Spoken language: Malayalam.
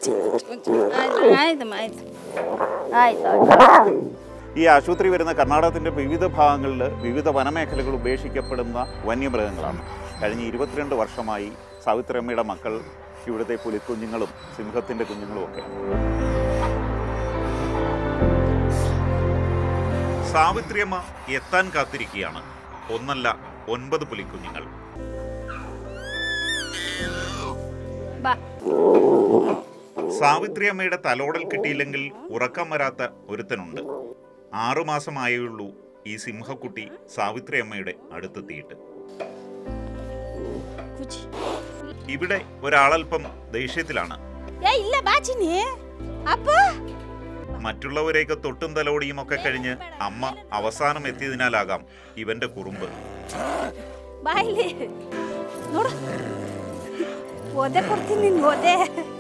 ಆಯ್ತು ಆಯ್ತು ಆಯ್ತು ಆಯ್ತು ഈ ആശുപത്രി വരുന്ന കർണാടകത്തിൻ്റെ വിവിധ ഭാഗങ്ങളിൽ വിവിധ വനമേഖലകൾ ഉപേക്ഷിക്കപ്പെടുന്ന വന്യമൃഗങ്ങളാണ് കഴിഞ്ഞ ഇരുപത്തിരണ്ട് വർഷമായി സാവിത്രമ്മയുടെ മക്കൾ ഇവിടുത്തെ പുലിക്കുഞ്ഞുങ്ങളും സിംഹത്തിൻ്റെ കുഞ്ഞുങ്ങളും ഒക്കെ സാവിത്രിയമ്മ എത്താൻ കാത്തിരിക്കുകയാണ് ഒന്നല്ല ഒൻപത് പുലിക്കുഞ്ഞുങ്ങൾ ബಾ സാവിത്രിയമ്മയുടെ തലോടൽ കിട്ടിയില്ലെങ്കിൽ ഉറക്കം വരാത്ത ഒരുത്തനുണ്ട് ആറുമാസമായുള്ളൂ ഈ സിംഹക്കുട്ടി സാവിത്രിയമ്മയുടെ അടുത്തെത്തിയിട്ട് ಕುಚಿ ഇവിടെ ഒരാളല്പം ദേഷ്യത്തിലാണ് ಏ ಇಲ್ಲ ಬಾಚಿನಿ ಅಪ್ಪ മറ്റുള്ളവരെയൊക്കെ തൊട്ടും തലോടിയും ഒക്കെ കഴിഞ്ഞ് അമ്മ അവസാനം എത്തിയതിനാലാകാം ഇവന്റെ കുറുമ്പ് ಬಾ ಇಲ್ಲಿ ನೋಡು ಒದೆ ಕೊಡ್ತೀನಿ ನಿನ್ಗೆ ಒದೆ